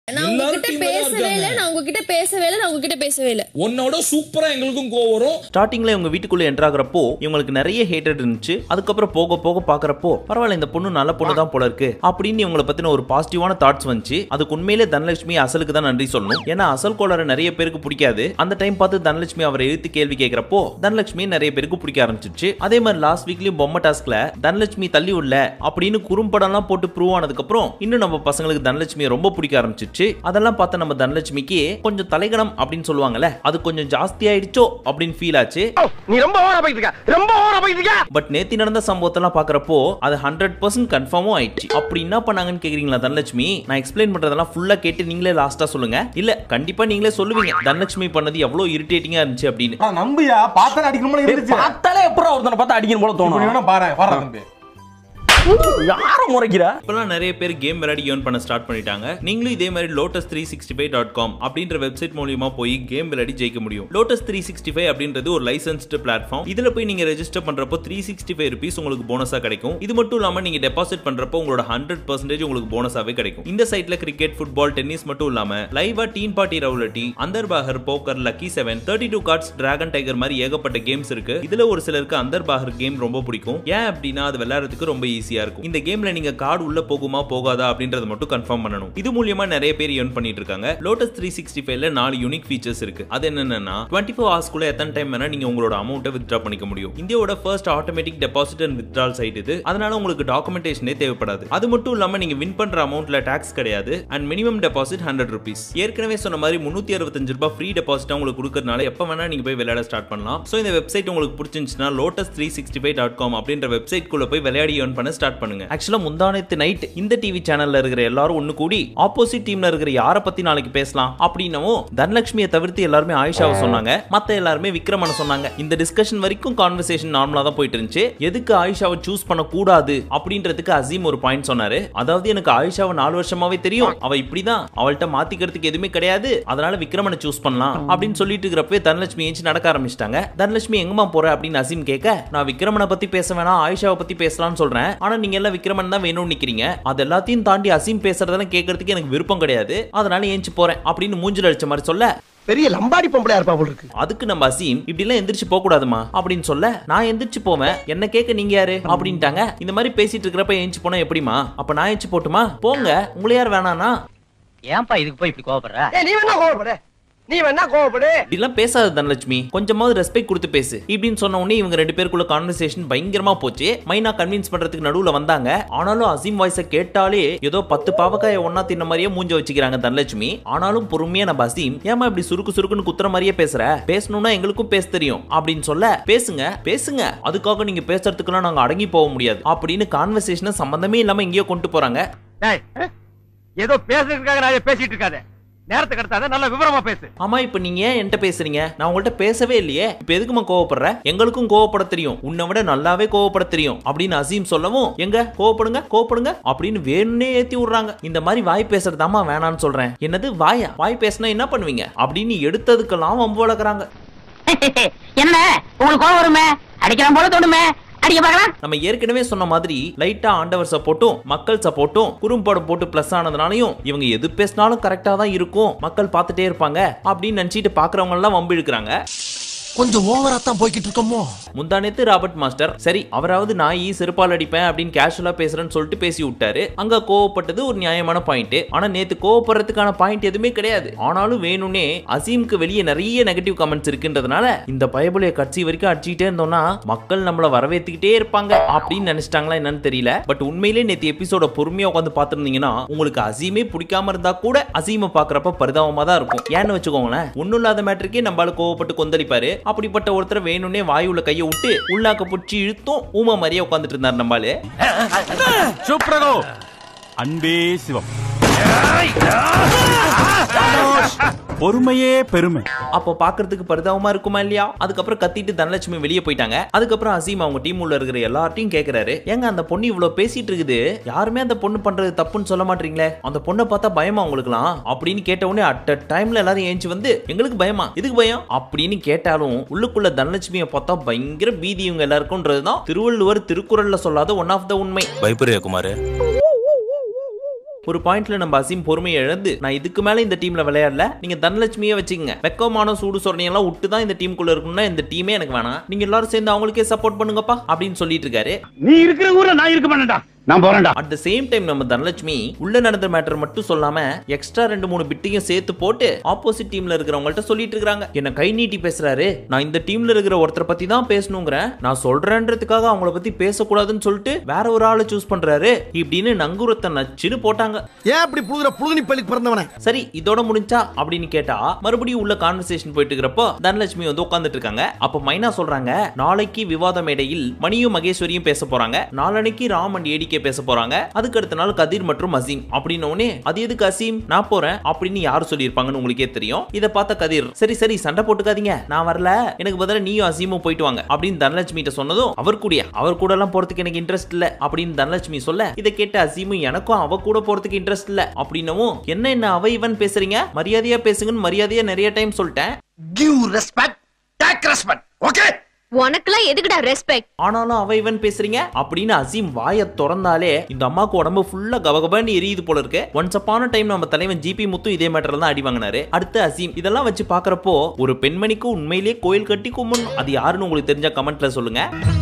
நான் எல்லாரும் உங்ககிட்ட team ஆ தான் பேசவே இல்ல இருக்காங்க. நான் உங்ககிட்ட பேசவே இல்ல நான் உங்ககிட்ட பேசவே இல்ல உன்னோட சூப்பரா எங்களுக்கும் கோவம் வரும் ஸ்டார்டிங்ல இவங்க வீட்டுக்குள்ள என்ட்ராகிறப்போ இவங்களுக்கு நிறைய ஹேட்டட் இருந்துச்சு அதுக்கப்புறம் போக போக பாக்குறப்போ பரவாயில்ல இந்த பொண்ணு நல்ல பொண்ணு தான் போல இருக்கு அப்படின்னு இவங்கள பத்தின ஒரு பாசிட்டிவான தாட்ஸ் வந்துச்சு அதுக்கு உண்மையிலே தனலட்சுமி அசலுக்கு தான் நன்றி சொல்லணும் ஏன்னா அசல் கோளரை நிறைய பேருக்கு பிடிக்காது அந்த டைம் பார்த்து தனலட்சுமி அவரை எழுத்து கேள்வி கேட்கிறப்போ தனலட்சுமி நிறைய பேருக்கு பிடிக்க ஆரம்பிச்சிச்சு அதே மாதிரி லாஸ்ட் வீக்லயும் பொம்மை டாஸ்க்ல தனலட்சுமி தள்ளி உள்ள அப்படின்னு குறும்படம்லாம் போட்டு ப்ரூவ் ஆனதுக்கு அப்புறம் இன்னும் நம்ம பசங்களுக்கு தனலட்சுமியை ரொம்ப பிடிக்க ஆரம்பிச்சிச்சு அதெல்லாம் பார்த்து நம்ம தனலட்சுமிக்கு கொஞ்சம் தலைகணம் அப்படின்னு சொல்லுவாங்கல்ல அது கொஞ்சம் ஜாஸ்தி ஆயிடுச்சோ அப்படின்னு ஃபீல் ஆச்சு நீ ரொம்ப ஓவரா போயிட்டு இருக்க ரொம்ப ஓவரா போயிட்டு இருக்க பட் நேத்தி நடந்த சம்பவத்தெல்லாம் பாக்குறப்போ அது ஹண்ட்ரட் பர்சன்ட் கன்ஃபார்மும் ஆயிடுச்சு அப்படி என்ன பண்ணாங்கன்னு கேக்குறீங்களா தனலட்சுமி நான் எக்ஸ்பிளைன் பண்றதெல்லாம் ஃபுல்லா கேட்டு நீங்களே லாஸ்டா சொல்லுங்க இல்ல கண்டிப்பா நீங்களே சொல்லுவீங்க தனலட்சுமி பண்ணது எவ்வளவு இரிட்டேட்டிங்கா இருந்துச்சு அப்படின்னு ஆனா நம்பியா பார்த்தா அடிக்கணும் இருந்துச்சு பார்த்தாலே எப்பறம் ஒருத்தனை பார்த்தா அடிக்கணும் போல இப்படி தோணும் வேணா பாரு வர தம்பி யார முறைக்கிறா இப்பெல்லாம் நிறைய பேர் கேம் விளையாடி ஏர்ன் பண்ண ஸ்டார்ட் பண்ணிட்டாங்க நீங்களும் இதே மாதிரி Lotus three sixty five dot com அப்படின்ற வெப்சைட் மூலியமா போய் கேம் விளையாடி ஜெயிக்க முடியும் லோட்டஸ் த்ரீ சிக்ஸ்டி ஃபைவ் அப்படின்றது ஒரு லைசன்ஸ்டு பிளாட்ஃபார்ம் இதுல போய் நீங்க ரெஜிஸ்டர் பண்றப்போ த்ரீ சிக்ஸ்டி ஃபைவ் ருபீஸ் உங்களுக்கு போனஸா கிடைக்கும் இது மட்டும் இல்லாம நீங்க டெபாசிட் பண்றப்போ உங்களோட ஹண்ட்ரட் பர்சன்டேஜ் உங்களுக்கு போனஸாவே கிடைக்கும் இந்த சைட்ல கிரிக்கெட் ஃபுட்பால் டென்னிஸ் மட்டும் இல்லாம லைவா Teen Patti roulette Andar Bahar poker lucky seven thirty two cards dragon tiger மாதிரி ஏகப்பட்ட கேம்ஸ் இருக்கு இதுல ஒரு சிலருக்கு அந்தர்பாகர் கேம் ரொம்ப பிடிக்கும் ஏன் அப்படின்னா அது விளையாடுறதுக்கு ரொம்ப ஈஸியா இருக்கும் இந்த கேம்ல நீங்க கார்டு உள்ள போகுமா போகாதா அப்படின்றத மட்டும் கன்ஃபார்ம் பண்ணணும் இது மூலியமா நிறைய பேர் earn பண்ணிட்டு இருக்காங்க லோட்டஸ் த்ரீ சிக்ஸ்டி ஃபைவ்ல நாலு யூனிக் ஃபீச்சர்ஸ் இருக்கு அது என்னன்னா டுவெண்ட்டி ஃபோர் ஹவர்ஸ்க்குள்ள எத்தனை டைம் வேணா நீங்க உங்களோட அமௌண்ட்டை வித்ட்ரா பண்ணிக்க முடியும் இந்தியாவோட first automatic deposit and withdrawal side இது அதனால உங்களுக்கு டாக்குமெண்டேஷனே தேவைப்படாது அது மட்டும் இல்லாம நீங்க வின் பண்ற அமௌண்ட்ல டாக்ஸ் கிடையாது and minimum deposit hundred rupees ஏற்கனவே சொன்ன மாதிரி முன்னூத்தி அறுபத்தஞ்சு ரூபாய் ஃப்ரீ டெபாசிட் உங்களுக்கு கொடுக்கறதுனால எப்ப வேணா நீங்க போய் விளையாட ஸ்டார்ட் பண்ணலாம் ஸோ இந்த வெப்சைட் உங்களுக்கு பிடிச்சிருந்துச்சுன்னா lotus three sixty five dot com அப்படின்ற வெப்சைட் குள்ள போய் விளையாடி earn பண்ண ஸ்டார்ட் பண்ணுங்க ஆக்சுவலா முந்தானத்து நைட் இந்த டிவி சேனல்ல இருக்கிற எல்லாரும் ஒண்ணு கூடி ஆப்போசிட் டீம்ல இருக்கிற யாரை பத்தி நாளைக்கு பேசலாம் அப்படின்னவும் தனலட்சுமியை தவிர்த்து எல்லாருமே ஆயிஷாவை சொன்னாங்க மத்த எல்லாருமே விக்ரமனை சொன்னாங்க இந்த டிஸ்கஷன் வரைக்கும் கான்வர்சேஷன் நார்மலா தான் போயிட்டு இருந்துச்சு எதுக்கு ஆயிஷாவை சூஸ் பண்ண கூடாது அப்படின்றதுக்கு அசீம் ஒரு பாயிண்ட் சொன்னாரு அதாவது எனக்கு ஆயிஷாவை நாலு வருஷமாவே தெரியும் அவ இப்படிதான் அவள்கிட்ட மாத்திக்கிறதுக்கு எதுவுமே கிடையாது அதனால விக்ரமனை சூஸ் பண்ணலாம் அப்படின்னு சொல்லிட்டு இருக்கிறப்பவே தனலட்சுமி ஏஞ்சி நடக்க ஆரம்பிச்சிட்டாங்க தனலட்சுமி எங்கம்மா போற அப்படின்னு அசீம் கேட்க நான் விக்ரமனை பத்தி பேச வேணாம் ஆயிஷாவை பத்தி பேசலாம்னு சொல்றேன் ஆனா நீங்க எல்லாம் விக்ரமன் தான் வேணும்னு நிக்கிறீங்க அது எல்லாத்தையும் தாண்டி அசீம் பேசுறதெல்லாம் கேட்கறதுக்கு எனக்கு விருப்பம் கிடையாது அதனால ஏஞ்சி போறேன் அப்படின்னு மூஞ்சில அடிச்ச மாதிரி சொல்ல பெரிய லம்பாடி பொம்பளையா இருப்பா போல இருக்கு அதுக்கு நம்ம அசீம் இப்படி எல்லாம் எந்திரிச்சு போக கூடாதுமா அப்படின்னு சொல்ல நான் எந்திரிச்சு போவேன் என்ன கேட்க நீங்க யாரு அப்படின்ட்டாங்க இந்த மாதிரி பேசிட்டு இருக்கிறப்ப ஏஞ்சி போனா எப்படிமா அப்ப நான் ஏஞ்சி போட்டுமா போங்க உங்களை யார் வேணானா ஏன்பா இதுக்கு போய் இப்படி கோவப்படுற ஏய், நீ வேணா கோவப்படு நீ வேணா கோவப்படு இப்படிலாம் பேசாத தனலட்சுமி கொஞ்சமாவது ரெஸ்பெக்ட் கொடுத்து பேசு இப்படின்னு சொன்ன உடனே இவங்க ரெண்டு பேருக்குள்ள கான்வர்சேஷன் பயங்கரமா போச்சு மைனா கன்வின்ஸ் பண்றதுக்கு நடுவுல வந்தாங்க ஆனாலும் அசீம் வாய்ஸ கேட்டாலே ஏதோ பத்து பாவக்காய ஒன்னா தின்ன மாதிரியே மூஞ்ச வச்சுக்கிறாங்க தனலட்சுமி ஆனாலும் பொறுமையா நம்ம அசீம் ஏமா இப்படி சுருக்கு சுருக்குன்னு குத்துற மாதிரியே பேசுற பேசணும்னா எங்களுக்கும் பேச தெரியும் அப்படின்னு சொல்ல பேசுங்க பேசுங்க அதுக்காக நீங்க பேசுறதுக்குலாம் நாங்க அடங்கி போக முடியாது அப்படின்னு கான்வர்சேஷனை சம்பந்தமே இல்லாம எங்கேயோ கொண்டு போறாங்க டேய் ஏதோ பேசுறதுக்காக நான் பேசிட்டு இருக்காத நேரத்துக்கு அடுத்தாத நல்ல விவரமா பேசு ஆமா இப்ப நீங்க ஏன் என்கிட்ட பேசுறீங்க நான் உங்கள்ட்ட பேசவே இல்லையே இப்ப எதுக்குமா கோவப்படுற எங்களுக்கும் கோவப்பட தெரியும் உன்னை விட நல்லாவே கோவப்பட தெரியும் அப்படின்னு அசீம் சொல்லவும் எங்க கோவப்படுங்க கோவப்படுங்க அப்படின்னு வேணும்னே ஏத்தி விடுறாங்க இந்த மாதிரி வாய் பேசுறதாமா வேணான்னு சொல்றேன் என்னது வாயா வாய் பேசினா என்ன பண்ணுவீங்க அப்படின்னு எடுத்ததுக்கெல்லாம் வம்பு வளர்க்குறாங்க என்ன உங்களுக்கு கோவம் வருமே அடிக்கலாம் போல தோணுமே அடிக்க பார்க்கலாம் நம்ம ஏற்கனவே சொன்ன மாதிரி லைட்டா ஆண்டவர் சப்போர்ட்டும் மக்கள் சப்போர்ட்டும் குறும்படம் போட்டு பிளஸ் ஆனதுனாலையும் இவங்க எது பேசினாலும் கரெக்டா தான் இருக்கும் மக்கள் பார்த்துட்டே இருப்பாங்க அப்படின்னு நினைச்சிட்டு பாக்குறவங்க எல்லாம் வம்பு இழுக்கிறாங்க கொஞ்சம் ஓவரா தான் போய்கிட்டு இருக்கோமோ முந்தானேத்து ராபர்ட் மாஸ்டர் சரி அவராவது நாய் செருப்பால் அடிப்பேன் அப்படின்னு கேஷுவலா பேசுறேன்னு சொல்லிட்டு பேசி விட்டாரு அங்க கோவப்பட்டது ஒரு நியாயமான பாயிண்ட் ஆனா நேத்து கோவப்படுறதுக்கான பாயிண்ட் எதுவுமே கிடையாது ஆனாலும் வேணும்னே அசீம்க்கு வெளியே நிறைய நெகட்டிவ் கமெண்ட்ஸ் இருக்குன்றதுனால இந்த பயபுலைய கட்சி வரைக்கும் அடிச்சுக்கிட்டே இருந்தோம்னா மக்கள் நம்மள வரவேத்துக்கிட்டே இருப்பாங்க அப்படின்னு நினைச்சிட்டாங்களா என்னன்னு தெரியல பட் உண்மையிலே நேத்து எபிசோட பொறுமையா உட்காந்து பார்த்திருந்தீங்கன்னா உங்களுக்கு அசீமே பிடிக்காம இருந்தா கூட அசீமை பாக்குறப்ப பரிதாபமா தான் இருக்கும் ஏன்னு வச்சுக்கோங்களேன் ஒண்ணும் இல்லாத மேட்டருக்கே நம்மளால கோவப்பட்டு கொந்தளிப்பாரு அப்படிப்பட்ட ஒருத்தர் வேணும்னே வாயுல கையை விட்டு உள்ளாக்க பிடிச்சி இழுத்தும் ஊமா மாதிரியே உட்காந்துட்டு இருந்தார் நம்மளே சுப்ரகோ அன்பே சிவம் பொறுமையே பெருமை அப்போ பாக்குறதுக்கு பரிதாபமா இருக்குமா இல்லையா அதுக்கப்புறம் கத்திட்டு தனலட்சுமி வெளியே போயிட்டாங்க அதுக்கப்புறம் அசீம் அவங்க டீம் உள்ள இருக்கிற எல்லார்ட்டையும் கேக்குறாரு ஏங்க அந்த பொண்ணு இவ்வளவு பேசிட்டு இருக்குது யாருமே அந்த பொண்ணு பண்றது தப்புன்னு சொல்ல மாட்டீங்களே அந்த பொண்ணை பார்த்தா பயமா உங்களுக்குலாம் அப்படின்னு கேட்ட உடனே அட் டைம்ல எல்லாரும் ஏஞ்சி வந்து எங்களுக்கு பயமா எதுக்கு பயம் அப்படின்னு கேட்டாலும் உள்ளுக்குள்ள தனலட்சுமியை பார்த்தா பயங்கர பீதி இவங்க எல்லாருக்கும்ன்றதுதான் திருவள்ளுவர் திருக்குறள்ல சொல்லாத ஒன் ஆஃப் த உண்மை பயப்படுறியா குமாரு ஒரு பாயிண்ட்ல நம்ம அசீம் பொறுமையை இழந்து நான் இதுக்கு மேல இந்த டீம்ல விளையாடல நீங்க தனலட்சுமியை வச்சுக்கங்க வெக்கமான சூடு சொரணையெல்லாம் விட்டு தான் இந்த டீமுக்குள்ள இருக்கணும்னா இந்த டீமே எனக்கு வேணாம் நீங்க எல்லாரும் சேர்ந்து அவங்களுக்கே சப்போர்ட் பண்ணுங்கப்பா அப்படின்னு சொல்லிட்டு இருக்காரு நீ இருக்கிற ஊர்ல நான் இருக்க மாட்டேன்டா நான் போறேன்டா அட் த சேம் டைம் நம்ம தனலட்சுமி உள்ள நடந்த மேட்டர் மட்டும் சொல்லாம எக்ஸ்ட்ரா ரெண்டு மூணு பிட்டையும் சேர்த்து போட்டு ஆப்போசிட் டீம்ல இருக்கிறவங்கள்ட்ட சொல்லிட்டு இருக்காங்க என்ன கை நீட்டி பேசுறாரு நான் இந்த டீம்ல இருக்கிற ஒருத்தரை பத்தி தான் பேசணுங்கிறேன் நான் சொல்றேன்றதுக்காக அவங்கள பத்தி பேசக்கூடாதுன்னு சொல்லிட்டு வேற ஒரு ஆளை சூஸ் பண்றாரு இப்படின்னு நங்குரத்தை நச்சுன்னு போட்டாங்க ஏன் இப்படி புழுதுற புழுகனி பள்ளிக்கு பிறந்தவனே சரி இதோட முடிஞ்சா அப்படின்னு கேட்டா மறுபடியும் உள்ள கான்வர்சேஷன் போயிட்டு இருக்கிறப்போ தனலட்சுமி வந்து உட்கார்ந்துட்டு இருக்காங்க அப்ப மைனா சொல்றாங்க நாளைக்கு விவாத மேடையில் மணியும் மகேஸ்வரியும் பேச போறாங்க நாளன்னைக்கு ராம் அண்ட் ஏடிகே பேச போறாங்க அதுக்கு அடுத்த நாள் கதிர் மற்றும் அசீம் அப்படின்னு உடனே அது எதுக்கு அசீம் நான் போறேன் அப்படின்னு யார் சொல்லியிருப்பாங்கன்னு உங்களுக்கே தெரியும் இதை பார்த்த கதிர் சரி சரி சண்டை போட்டுக்காதீங்க நான் வரல எனக்கு பதிலா நீயும் அசீமும் போயிட்டு வாங்க அப்படின்னு தனலட்சுமி கிட்ட சொன்னதும் அவர் கூடயா அவர் கூட எல்லாம் போறதுக்கு எனக்கு இன்ட்ரெஸ்ட் இல்ல அப்படின்னு தனலட்சுமி சொல்ல இதை கேட்ட அசீமும் எனக்கும் அவ கூட போறதுக்கு இன்ட்ரெஸ்ட் இல்ல அப்படின்னவும் என்ன என்ன அவ இவன் பேசுறீங்க மரியாதையா பேசுங்கன்னு மரியாதையா நிறைய டைம் சொல்லிட்டேன் give respect take respect okay உனக்குலாம் எதுக்குடா ரெஸ்பெக்ட் ஆனாலும் அவ இவன் பேசுறீங்க அப்படின்னு அசீம் வாயை திறந்தாலே இந்த அம்மாக்கு உடம்பு ஃபுல்லா கபகபன்னு எரியுது போல இருக்கு ஒன்ஸ் அப்பான டைம் நம்ம தலைவன் ஜிபி முத்து இதே மேட்டர்ல தான் அடி வாங்கினாரு அடுத்து அசீம் இதெல்லாம் வச்சு பாக்குறப்போ ஒரு பெண்மணிக்கு உண்மையிலேயே கோயில் கட்டி கும்பிடணும் அது யாருன்னு உங்களுக்கு தெரிஞ்ச கமெண்ட்ல சொல்லுங்க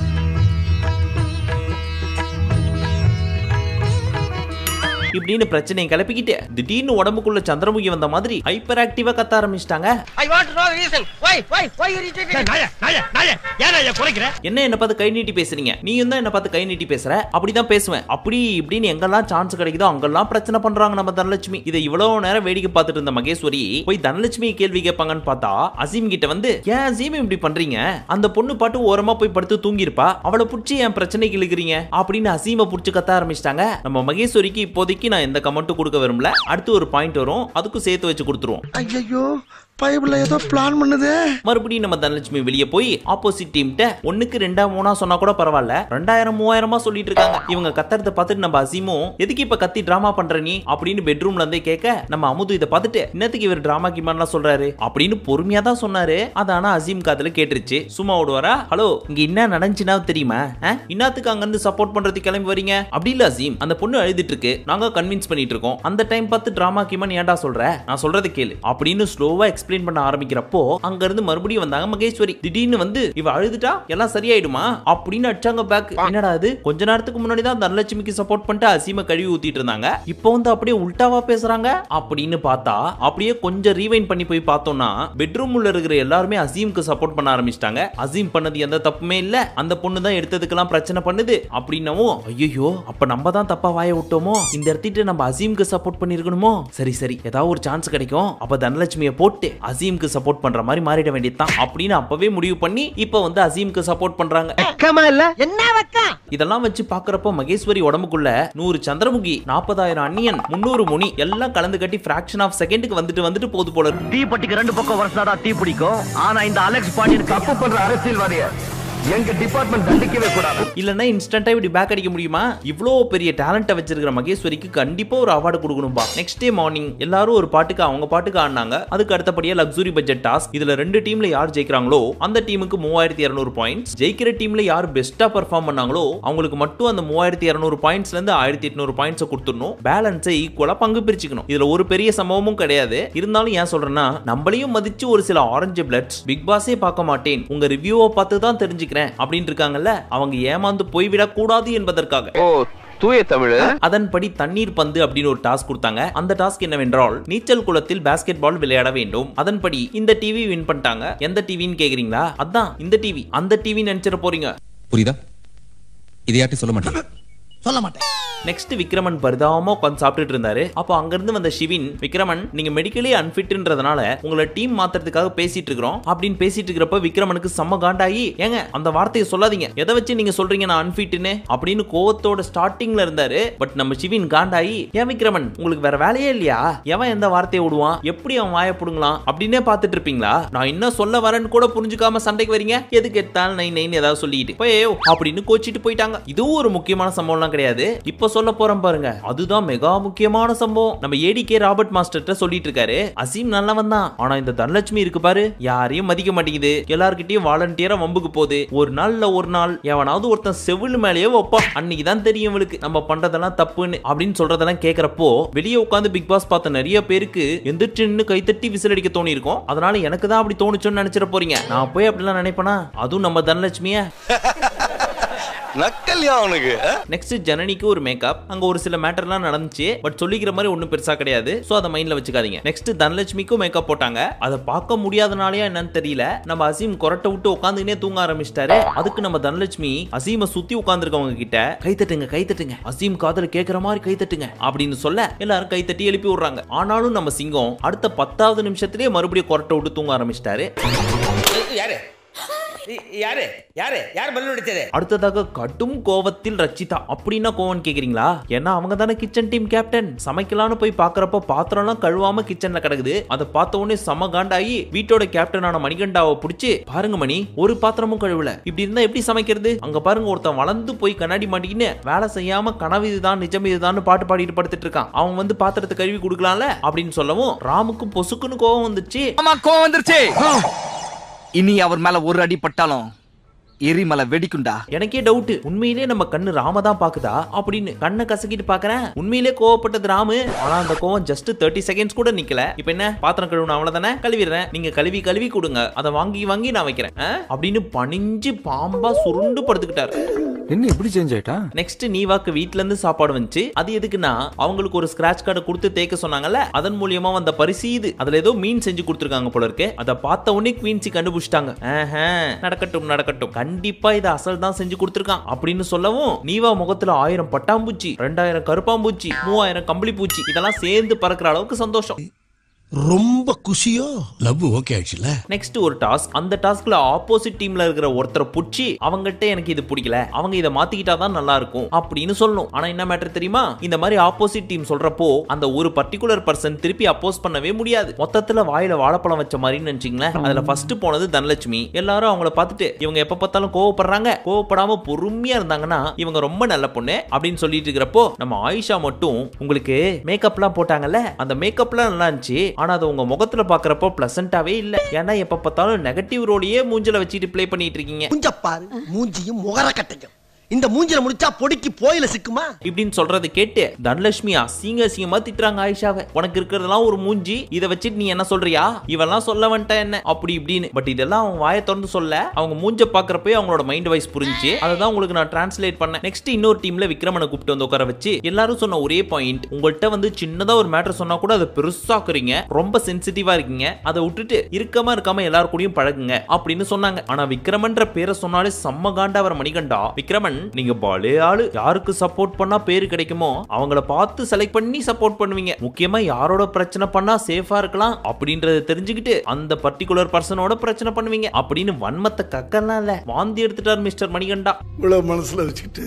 இப்படின்னு பிரச்சனையை கிளப்பிக்கிட்டு திடீர்னு உடம்புக்குள்ள சந்திரமுகி வந்த மாதிரி ஹைப்பர் ஆக்டிவா கத்த ஆரம்பிச்சிட்டாங்க I want to know reason why why why you நாய நாய நாய ஏன் நாய குறைக்கிற என்ன என்ன பார்த்து கை நீட்டி பேசுறீங்க நீயும் தான் என்ன பார்த்து கை நீட்டி பேசுற அப்படிதான் பேசுவேன் அப்படி இப்படின்னு எங்கெல்லாம் சான்ஸ் கிடைக்குதோ அங்கெல்லாம் பிரச்சனை பண்றாங்க நம்ம தனலட்சுமி இதை இவ்வளவு நேரம் வேடிக்கை பார்த்துட்டு இருந்த மகேஸ்வரி போய் தனலட்சுமி கேள்வி கேட்பாங்கன்னு பார்த்தா அசீம் கிட்ட வந்து ஏன் அசீம் இப்படி பண்றீங்க அந்த பொண்ணு பாட்டு ஓரமா போய் படுத்து தூங்கிருப்பா அவளை புடிச்சு என் பிரச்சனைக்கு இழுக்கிறீங்க அப்படின்னு அசீமை புடிச்சு கத்த ஆரம்பிச்சிட்டாங்க நம்ம மகேஸ்வரிக்கு இப்போதைக்கு நான் எந்த கமெண்ட்டும் கொடுக்க விரும்பல அடுத்து ஒரு பாயிண்ட் வரும் அதுக்கும் சேர்த்து வச்சு கொடுத்துருவோம் ஐயோ பைபிள்ல ஏதோ பிளான் பண்ணுதே மறுபடியும் நம்ம தனலட்சுமி வெளியே போய் ஆப்போசிட் டீம்கிட்ட ஒண்ணுக்கு ரெண்டா மூணா சொன்னா கூட பரவாயில்ல ரெண்டாயிரம் மூவாயிரமா சொல்லிட்டு இருக்காங்க இவங்க கத்துறத பார்த்துட்டு நம்ம அசீமும் எதுக்கு இப்ப கத்தி டிராமா பண்ற நீ அப்படின்னு பெட்ரூம்ல இருந்தே கேட்க நம்ம அமுது இதை பார்த்துட்டு என்னத்துக்கு இவர் டிராமா கிமான்லாம் சொல்றாரு அப்படின்னு பொறுமையா தான் சொன்னாரு அது ஆனா அசீம் காதுல கேட்டுருச்சு சும்மா ஓடுவாரா ஹலோ இங்க என்ன நடந்துச்சுன்னா தெரியுமா ஆ? இன்னாத்துக்கு அங்க இருந்து சப்போர்ட் பண்றதுக்கு கிளம்பி வரீங்க அப்படி இல்ல அசீம் அந்த பொண்ணு அழுதுட்டு இருக்கு நாங்க கன்வின்ஸ் பண்ணிட்டு இருக்கோம் அந்த டைம் பார்த்து டிராமா கிமான் ஏன்டா சொல்ற நான் சொல்றதை கேளு அப்படின்னு ஸ்லோவா எக்ஸ்பிளைன் பண்ண ஆரம்பிக்கிறப்போ அங்க இருந்து மறுபடியும் வந்தாங்க மகேஸ்வரி திடீர்னு வந்து இவ அழுதுட்டா எல்லாம் சரியாயிடுமா அப்படின்னு அடிச்சாங்க பேக் என்னடா அது கொஞ்ச நேரத்துக்கு முன்னாடி தான் தனலட்சுமிக்கு சப்போர்ட் பண்ணிட்டு அசீம கழுவி ஊத்திட்டு இருந்தாங்க இப்போ வந்து அப்படியே உல்டாவா பேசுறாங்க அப்படின்னு பார்த்தா அப்படியே கொஞ்சம் ரீவைண்ட் பண்ணி போய் பார்த்தோம்னா பெட்ரூம் உள்ள இருக்கிற எல்லாருமே அசீம்க்கு சப்போர்ட் பண்ண ஆரம்பிச்சிட்டாங்க அசீம் பண்ணது எந்த தப்புமே இல்ல அந்த பொண்ணு தான் எடுத்ததுக்கெல்லாம் பிரச்சனை பண்ணுது அப்படின்னவும் ஐயோ அப்ப நம்ம தான் தப்பா வாய விட்டோமோ இந்த இடத்திட்டு நம்ம அசீம்க்கு சப்போர்ட் பண்ணிருக்கணுமோ சரி சரி ஏதாவது ஒரு சான்ஸ் கிடைக்கும் அப்ப தனலட்சுமியை போட்டு அசீம்க்கு சப்போர்ட் பண்ற மாதிரி மாறிட வேண்டியதுதான் அப்படின்னு அப்பவே முடிவு பண்ணி இப்ப வந்து அசீம்க்கு சப்போர்ட் பண்றாங்க வெக்கமா இல்ல இதெல்லாம் வச்சு பாக்குறப்போ மகேஸ்வரி உடம்புக்குள்ள நூறு சந்திரமுகி நாற்பதாயிரம் அன்னியன் முன்னூறு முனி எல்லாம் கலந்து கட்டி பிராக்ஷன் ஆஃப் செகண்டுக்கு வந்துட்டு வந்துட்டு போகுது போல இருக்கு. டீ பட்டிக்கு ரெண்டு பக்கம் வருஷம் தீ பிடிக்கும் ஆனா இந்த அலெக்ஸ் பாண்டியன் தப்பு பண்ற அரசியல்வாதிய எங்க டிபார்ட்மெண்ட் தண்டிக்கவே கூடாது இல்லன்னா இன்ஸ்டன்டா இப்படி பேக் அடிக்க முடியுமா இவ்வளோ பெரிய டேலண்ட்டை வச்சிருக்கிற மகேஸ்வரிக்கு கண்டிப்பா ஒரு அவார்டு கொடுக்கணும்பா நெக்ஸ்ட் டே மார்னிங் எல்லாரும் ஒரு பாட்டுக்கு அவங்க பாட்டுக்கு ஆடினாங்க அதுக்கு அடுத்தபடியா லக்ஸுரி பட்ஜெட் டாஸ்க் இதுல ரெண்டு டீம்ல யார் ஜெயிக்கிறாங்களோ அந்த டீமுக்கு மூவாயிரத்தி இரநூறு பாயிண்ட்ஸ் ஜெயிக்கிற டீம்ல யார் பெஸ்டா பெர்ஃபார்ம் பண்ணாங்களோ அவங்களுக்கு மட்டும் அந்த மூவாயிரத்தி இரநூறு பாயிண்ட்ஸ்ல இருந்து ஆயிரத்தி எட்நூறு பாயிண்ட்ஸ் கொடுத்துடணும் பேலன்ஸை ஈக்குவலா பங்கு பிரிச்சுக்கணும் இதுல ஒரு பெரிய சம்பவமும் கிடையாது இருந்தாலும் ஏன் சொல்றேன்னா நம்மளையும் மதிச்சு ஒரு சில ஆரஞ்சு பிளட்ஸ் பிக் பாஸே பார்க்க மாட்டேன் உங்க ரிவ்யூவை பார்த்து தான் தெரிஞ்சுக்கிறேன் அப்படின்னு இருக்காங்கல்ல அவங்க ஏமாந்து போய்விடக் கூடாது என்பதற்காக ஓ தூய தமிழ் அதன்படி தண்ணீர் பந்து அப்படின்னு ஒரு டாஸ்க் கொடுத்தாங்க அந்த டாஸ்க் என்னவென்றால் நீச்சல் குளத்தில் பாஸ்கெட் பால் விளையாட வேண்டும் அதன்படி இந்த டிவி வின் பண்ணிட்டாங்க எந்த டிவின்னு கேக்குறீங்களா அதான் இந்த டிவி அந்த டிவி நினைச்சிட போறீங்க புரியுதா இதையாட்டி சொல்ல மாட்டேன் சொல்ல மாட்டேன் நெக்ஸ்ட் விக்ரமன் பரிதாபமா உட்காந்து சாப்பிட்டுட்டு இருந்தாரு அப்போ அங்கிருந்து வந்த சிவின் விக்ரமன் நீங்க மெடிக்கலி அன்ஃபிட்ன்றதுனால உங்களை டீம் மாத்துறதுக்காக பேசிட்டு இருக்கிறோம் அப்படின்னு பேசிட்டு இருக்கிறப்ப விக்ரமனுக்கு செம்ம காண்டாகி ஏங்க அந்த வார்த்தையை சொல்லாதீங்க எதை வச்சு நீங்க சொல்றீங்க நான் அன்ஃபிட்னு அப்படின்னு கோவத்தோட ஸ்டார்டிங்ல இருந்தாரு பட் நம்ம சிவின் காண்டாகி ஏன் விக்ரமன் உங்களுக்கு வேற வேலையே இல்லையா எவன் எந்த வார்த்தையை விடுவான் எப்படி அவன் வாயை புடுங்கலாம் அப்படின்னே பார்த்துட்டு இருப்பீங்களா நான் என்ன சொல்ல வரேன்னு கூட புரிஞ்சுக்காம சண்டைக்கு வரீங்க எதுக்கு எடுத்தாலும் நை நைன்னு ஏதாவது சொல்லிட்டு போய் அப்படின்னு கோச்சிட்டு போயிட்டாங்க இதுவும் ஒரு முக்கியமான சம்பவம்லாம் கிடையாது இப்ப சொல்ல போறோம் பாருங்க அதுதான் மெகா முக்கியமான சம்பவம் நம்ம ஏடிகே ராபர்ட் மாஸ்டர்ட்ட சொல்லிட்டு இருக்காரு அசீம் நல்லவன் தான் ஆனா இந்த தனலட்சுமி இருக்கு பாரு யாரையும் மதிக்க மாட்டேங்குது எல்லார்கிட்டயும் வாலண்டியரா வம்புக்கு போகுது ஒரு நாள்ல ஒரு நாள் எவனாவது ஒருத்தன் செவிலு மேலேயே வைப்பான் அன்னைக்கு தான் தெரியும் இவளுக்கு நம்ம பண்றதெல்லாம் தப்புன்னு அப்படின்னு சொல்றதெல்லாம் கேக்குறப்போ வெளியே உட்காந்து பிக் பாஸ் பார்த்த நிறைய பேருக்கு எந்திரிச்சு நின்னு கைத்தட்டி விசில் அடிக்க தோணி இருக்கும் அதனால எனக்கு தான் அப்படி தோணுச்சுன்னு நினைச்சிட போறீங்க நான் போய் அப்படிலாம் நினைப்பேனா அதுவும் நம்ம தனலட்சுமிய நக்கல்யா அவனுக்கு நெக்ஸ்ட் ஜனனிக்கு ஒரு மேக்கப் அங்க ஒரு சில மேட்டர்லாம் நடந்துச்சு பட் சொல்லிக்கிற மாதிரி ஒன்றும் பெருசா கிடையாது ஸோ அதை மைண்ட்ல வச்சுக்காதீங்க நெக்ஸ்ட் தனலட்சுமிக்கும் மேக்கப் போட்டாங்க அதை பார்க்க முடியாதனாலயா என்னன்னு தெரியல நம்ம அசீம் கொரட்டை விட்டு உட்காந்துக்கினே தூங்க ஆரம்பிச்சிட்டாரு அதுக்கு நம்ம தனலட்சுமி அசீமை சுத்தி உட்காந்துருக்கவங்க கிட்ட கைத்தட்டுங்க கைத்தட்டுங்க அசீம் காதல கேட்குற மாதிரி கைத்தட்டுங்க அப்படின்னு சொல்ல எல்லாரும் கைத்தட்டி எழுப்பி விடுறாங்க ஆனாலும் நம்ம சிங்கம் அடுத்த பத்தாவது நிமிஷத்திலேயே மறுபடியும் கொரட்டை விட்டு தூங்க ஆரம்பிச்சிட்டாரு யாரு யாரு யாரு யார் பல்லு அடிச்சது அடுத்ததாக கடும் கோவத்தில் ரச்சிதா அப்படின்னா கோவம் கேக்குறீங்களா ஏன்னா அவங்க தானே கிச்சன் டீம் கேப்டன் சமைக்கலாம்னு போய் பாக்குறப்ப பாத்திரம்லாம் கழுவாம கிச்சன்ல கிடக்குது அதை பார்த்த உடனே செம காண்டாயி வீட்டோட கேப்டனான மணிகண்டாவை பிடிச்சி பாருங்க மணி ஒரு பாத்திரமும் கழுவல இப்படி இருந்தா எப்படி சமைக்கிறது அங்க பாருங்க ஒருத்தன் வளர்ந்து போய் கண்ணாடி மாட்டிக்கின்னு வேலை செய்யாம கனவு இதுதான் நிஜம் இதுதான் பாட்டு பாடிட்டு படுத்துட்டு இருக்கான் அவன் வந்து பாத்திரத்தை கழுவி கொடுக்கலாம்ல அப்படின்னு சொல்லவும் ராமுக்கு பொசுக்குன்னு கோவம் வந்துச்சு ஆமா கோவம் வந்துருச்சு இனி அவர் மேல ஒரு அடி பட்டாலும் எரிமலை வெடிக்குண்டா எனக்கே டவுட் உண்மையிலே நம்ம கண்ணு ராம தான் பாக்குதா அப்படின்னு கண்ணை கசக்கிட்டு பாக்குறேன் உண்மையிலே கோவப்பட்டது ராமு ஆனா அந்த கோவம் ஜஸ்ட் தேர்ட்டி செகண்ட்ஸ் கூட நிக்கல இப்ப என்ன பாத்திரம் கழுவணும் அவ்வளவுதானே கழுவிடுறேன் நீங்க கழுவி கழுவி கொடுங்க அதை வாங்கி வாங்கி நான் வைக்கிறேன் ஆ? அப்படின்னு பணிஞ்சு பாம்பா சுருண்டு படுத்துக்கிட்டாரு என்ன இப்படி சேஞ்ச் ஆயிட்டா நெக்ஸ்ட் நீவாக்கு வீட்ல இருந்து சாப்பாடு வந்துச்சு அது எதுக்குன்னா அவங்களுக்கு ஒரு ஸ்கிராட்ச் கார்டு கொடுத்து தேய்க்க சொன்னாங்கல்ல அதன் மூலியமா வந்த பரிசு இது அதுல ஏதோ மீன் செஞ்சு கொடுத்துருக்காங்க போல இருக்கு அதை பார்த்த உடனே குவீன்சி கண்டுபிடிச்சிட்டாங்க ஆஹா, நடக்கட்டும் நடக்கட்டும் கண்டிப்பா இதை அசல் தான் செஞ்சு கொடுத்துருக்கான் அப்படின்னு சொல்லவும் நீவா முகத்துல ஆயிரம் பட்டாம்பூச்சி ரெண்டாயிரம் கருப்பாம்பூச்சி மூவாயிரம் கம்பளி பூச்சி இதெல்லாம் சேர்ந்து பறக்கிற அளவுக்கு சந்தோஷம் ரொம்ப குஷியோ லவ் ஓகே ஆயிடுச்சுல நெக்ஸ்ட் ஒரு டாஸ்க் அந்த டாஸ்க்ல ஆப்போசிட் டீம்ல இருக்கிற ஒருத்தரை புடிச்சு அவங்ககிட்ட எனக்கு இது பிடிக்கல அவங்க இதை மாத்திக்கிட்டா தான் நல்லா இருக்கும் அப்படின்னு சொல்லணும் ஆனா என்ன மேட்டர் தெரியுமா இந்த மாதிரி ஆப்போசிட் டீம் சொல்றப்போ அந்த ஒரு பர்டிகுலர் பர்சன் திருப்பி அப்போஸ் பண்ணவே முடியாது மொத்தத்துல வாயில வாழைப்பழம் வச்ச மாதிரின்னு நினைச்சீங்களேன் அதுல ஃபர்ஸ்ட் போனது தனலட்சுமி எல்லாரும் அவங்கள பார்த்துட்டு இவங்க எப்ப பார்த்தாலும் கோவப்படுறாங்க கோவப்படாம பொறுமையா இருந்தாங்கன்னா இவங்க ரொம்ப நல்ல பொண்ணு அப்படின்னு சொல்லிட்டு இருக்கிறப்போ நம்ம ஆயிஷா மட்டும் உங்களுக்கு மேக்கப்லாம் போட்டாங்கல்ல அந்த மேக்கப்லாம் நல்லா இருந்துச்சு ஆனா அது உங்க முகத்துல பாக்குறப்போ பிளசண்டாவே இல்ல ஏன்னா எப்ப பார்த்தாலும் நெகட்டிவ் ரோலையே மூஞ்சில வச்சுட்டு ப்ளே பண்ணிட்டு இருக்கீங்க மூஞ்ச பாரு மூஞ்சியும் முகர கட்டையும் இந்த மூஞ்சில முடிச்சா பொடிக்கு போயில சிக்குமா இப்படின்னு சொல்றதை கேட்டு தனலட்சுமி அசிங்க அசிங்கமா திட்டுறாங்க ஆயிஷாவை உனக்கு இருக்கிறதெல்லாம் ஒரு மூஞ்சி இதை வச்சுட்டு நீ என்ன சொல்றியா இவெல்லாம் சொல்ல வந்துட்ட என்ன அப்படி இப்படின்னு பட் இதெல்லாம் அவங்க வாயை திறந்து சொல்ல அவங்க மூஞ்ச பாக்குறப்பே அவங்களோட மைண்ட் வைஸ் புரிஞ்சு அதை தான் உங்களுக்கு நான் டிரான்ஸ்லேட் பண்ணேன் நெக்ஸ்ட் இன்னொரு டீம்ல விக்ரமனை கூப்பிட்டு வந்து உட்கார வச்சு எல்லாரும் சொன்ன ஒரே பாயிண்ட் உங்கள்கிட்ட வந்து சின்னதா ஒரு மேட்டர் சொன்னா கூட அதை பெருசாக்குறீங்க ரொம்ப சென்சிட்டிவா இருக்கீங்க அதை விட்டுட்டு இருக்கமா இருக்காம எல்லாரு கூடயும் பழகுங்க அப்படின்னு சொன்னாங்க ஆனா விக்ரமன்ற பேரை சொன்னாலே செம்ம காண்டா வர மணிகண்டா விக்ரமன் நீங்க பாலே ஆளு யாருக்கு சப்போர்ட் பண்ணா பேரு கிடைக்குமோ அவங்கள பார்த்து செலக்ட் பண்ணி சப்போர்ட் பண்ணுவீங்க முக்கியமா யாரோட பிரச்சனை பண்ணா சேஃபா இருக்கலாம் அப்படின்றத தெரிஞ்சுக்கிட்டு அந்த பர்டிகுலர் பர்சனோட பிரச்சனை பண்ணுவீங்க அப்படின்னு வன்மத்தை கக்கலாம் இல்ல வாந்தி எடுத்துட்டார் மிஸ்டர் மணிகண்டா இவ்வளவு மனசுல வச்சுக்கிட்டு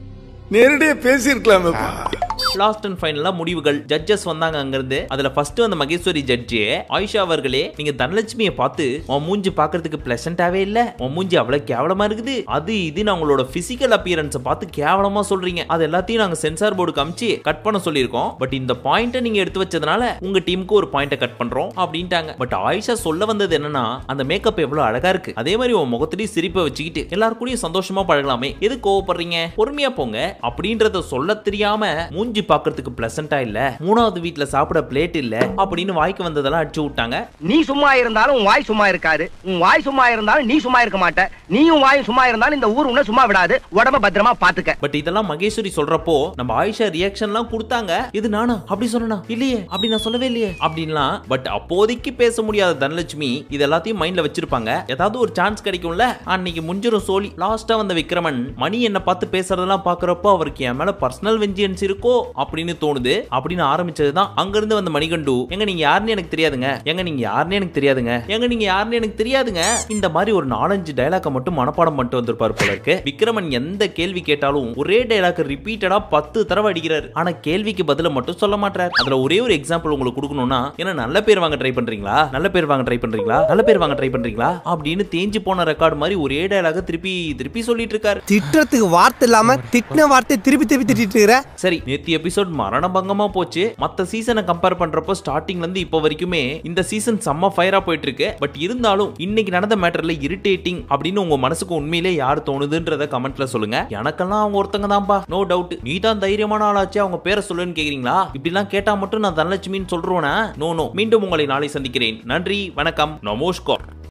நேரடியா பேசியிருக்கலாமே லாஸ்ட் அண்ட் ஃபைனலா முடிவுகள் ஜட்ஜஸ் வந்தாங்க அங்கிருந்து அதுல ஃபர்ஸ்ட் வந்த மகேஸ்வரி ஜட்ஜி ஆயிஷா அவர்களே நீங்க தனலட்சுமியை பார்த்து உன் மூஞ்சி பாக்குறதுக்கு பிளசண்டாவே இல்ல உன் மூஞ்சி அவ்வளவு கேவலமா இருக்குது அது இது அவங்களோட பிசிக்கல் அப்பியரன்ஸை பார்த்து கேவலமா சொல்றீங்க அது எல்லாத்தையும் நாங்க சென்சார் போர்டு காமிச்சு கட் பண்ண சொல்லியிருக்கோம் பட் இந்த பாயிண்ட்டை நீங்க எடுத்து வச்சதுனால உங்க டீமுக்கு ஒரு பாயிண்ட்டை கட் பண்றோம் அப்படின்ட்டாங்க பட் ஆயிஷா சொல்ல வந்தது என்னன்னா அந்த மேக்கப் எவ்வளவு அழகா இருக்கு அதே மாதிரி உன் முகத்திலேயே சிரிப்பை வச்சுக்கிட்டு எல்லாரும் கூடயும் சந்தோஷமா பழகலாமே எது கோவப்படுறீங்க பொறுமையா போங்க அப்படின்றத சொல்ல தெரியாம மூஞ்சி பாக்குறதுக்கு பிளசண்டா இல்ல மூணாவது வீட்ல சாப்பிட பிளேட் இல்ல அப்படின்னு வாய்க்கு வந்ததெல்லாம் அடிச்சு விட்டாங்க நீ சும்மா இருந்தாலும் உன் வாய் சும்மா இருக்காது உன் வாய் சும்மா இருந்தாலும் நீ சும்மா இருக்க மாட்ட நீயும் வாயும் சும்மா இருந்தாலும் இந்த ஊர் உன்னை சும்மா விடாது உடம்ப பத்திரமா பாத்துக்க பட் இதெல்லாம் மகேஸ்வரி சொல்றப்போ நம்ம ஆயிஷா ரியாக்ஷன்லாம் கொடுத்தாங்க இது நானா அப்படி சொன்னா இல்லையே அப்படி நான் சொல்லவே இல்லையே அப்படின்லாம் பட் அப்போதைக்கு பேச முடியாத தனலட்சுமி இது எல்லாத்தையும் மைண்ட்ல வச்சிருப்பாங்க ஏதாவது ஒரு சான்ஸ் கிடைக்கும்ல அன்னைக்கு முஞ்சிரும் சோழி லாஸ்டா வந்த விக்ரமன் மணி என்ன பார்த்து பேசுறதெல்லாம் பாக்குறப்போ அவருக்கு என் மேல பர்சனல் வெஞ்சியன்ஸ் இருக்கோ அப்படின்னு தோணுது அப்படின்னு ஆரம்பிச்சதுதான் அங்க இருந்து வந்த மணிகண்டு எங்க நீங்க யாருன்னு எனக்கு தெரியாதுங்க எங்க நீங்க யாருன்னு எனக்கு தெரியாதுங்க எங்க நீங்க யாருன்னு எனக்கு தெரியாதுங்க இந்த மாதிரி ஒரு நாலஞ்சு டைலாக்க மட்டும் மனப்பாடம் பண்ணிட்டு வந்திருப்பாரு போல இருக்கு விக்ரமன் எந்த கேள்வி கேட்டாலும் ஒரே டைலாக் ரிப்பீட்டடா பத்து தடவை அடிக்கிறாரு ஆனா கேள்விக்கு பதில மட்டும் சொல்ல மாட்டாரு அதுல ஒரே ஒரு எக்ஸாம்பிள் உங்களுக்கு கொடுக்கணும்னா என்ன நல்ல பேர் வாங்க ட்ரை பண்றீங்களா நல்ல பேர் வாங்க ட்ரை பண்றீங்களா நல்ல பேர் வாங்க ட்ரை பண்றீங்களா அப்படின்னு தேஞ்சு போன ரெக்கார்டு மாதிரி ஒரே டைலாக திருப்பி திருப்பி சொல்லிட்டு இருக்காரு திட்டுறதுக்கு வார்த்தை இல்லாம திட்டின வார்த்தையை திருப்பி திருப்பி திட்டிட்டு இருக்கிற சரி நேத்தி எபிசோட் மரண பங்கமா போச்சு மத்த சீசனை கம்பேர் பண்றப்போ ஸ்டார்டிங்ல இருந்து இப்போ வரைக்குமே இந்த சீசன் செம்ம ஃபயரா போயிட்டு இருக்கு பட் இருந்தாலும் இன்னைக்கு நடந்த மேட்டர்ல இரிட்டேட்டிங் அப்படின்னு உங்க மனசுக்கு உண்மையிலே யார் தோணுதுன்றத கமெண்ட்ல சொல்லுங்க எனக்கெல்லாம் அவங்க ஒருத்தங்க தான்ப்பா நோ டவுட் நீ தான் தைரியமான ஆளாச்சு அவங்க பேரை சொல்லுன்னு கேக்குறீங்களா இப்படிலாம் கேட்டா மட்டும் நான் தனலட்சுமின்னு சொல்றேனா நோ நோ மீண்டும் உங்களை நாளை சந்திக்கிறேன் நன்றி வணக்கம் நமஸ்கார்